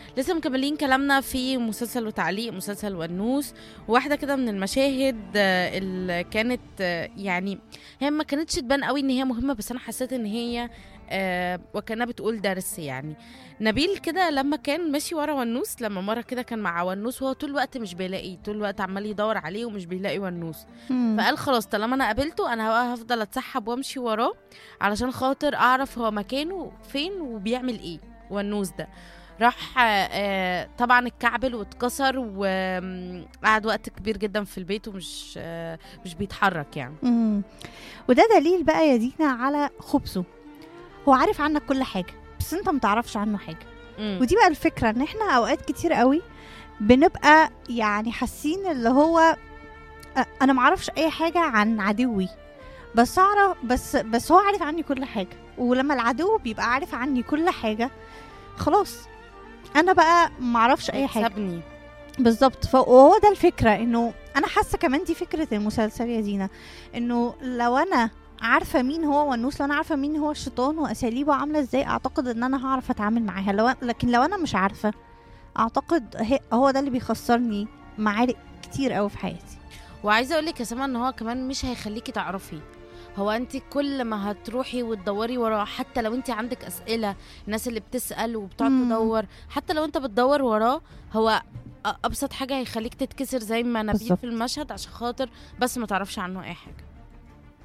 لسه مكملين كلامنا في مسلسل وتعليق مسلسل ونوس واحدة كده من المشاهد آه، اللي كانت آه، يعني هي ما كانتش تبان قوي ان هي مهمة بس انا حسيت ان هي آه وكانها بتقول درس يعني نبيل كده لما كان ماشي ورا ونوس لما مرة كده كان مع ونوس وهو طول الوقت مش بيلاقيه طول الوقت عمال يدور عليه ومش بيلاقي ونوس مم. فقال خلاص طالما انا قابلته انا بقى هفضل اتسحب وامشي وراه علشان خاطر اعرف هو مكانه فين وبيعمل ايه والنوس ده راح آه، آه، طبعا اتكعبل واتكسر وقعد وقت كبير جدا في البيت ومش آه، مش بيتحرك يعني مم. وده دليل بقى يا دينا على خبثه هو عارف عنك كل حاجه بس انت متعرفش عنه حاجه مم. ودي بقى الفكره ان احنا اوقات كتير قوي بنبقى يعني حاسين اللي هو أ- انا معرفش اي حاجه عن عدوي بس اعرف بس بس هو عارف عني كل حاجه ولما العدو بيبقى عارف عني كل حاجه خلاص انا بقى معرفش اي حاجه سابني بالظبط فهو ده الفكره انه انا حاسه كمان دي فكره المسلسل يا دينا انه لو انا عارفه مين هو ونوس لو انا عارفه مين هو الشيطان واساليبه عامله ازاي اعتقد ان انا هعرف اتعامل معاها لو لكن لو انا مش عارفه اعتقد هي- هو ده اللي بيخسرني معارك كتير قوي في حياتي وعايزه اقول لك يا سما ان هو كمان مش هيخليكي تعرفي هو انت كل ما هتروحي وتدوري وراه حتى لو انت عندك اسئله الناس اللي بتسال وبتقعد مم. تدور حتى لو انت بتدور وراه هو أ- ابسط حاجه هيخليك تتكسر زي ما نبيل بالظبط. في المشهد عشان خاطر بس ما تعرفش عنه اي حاجه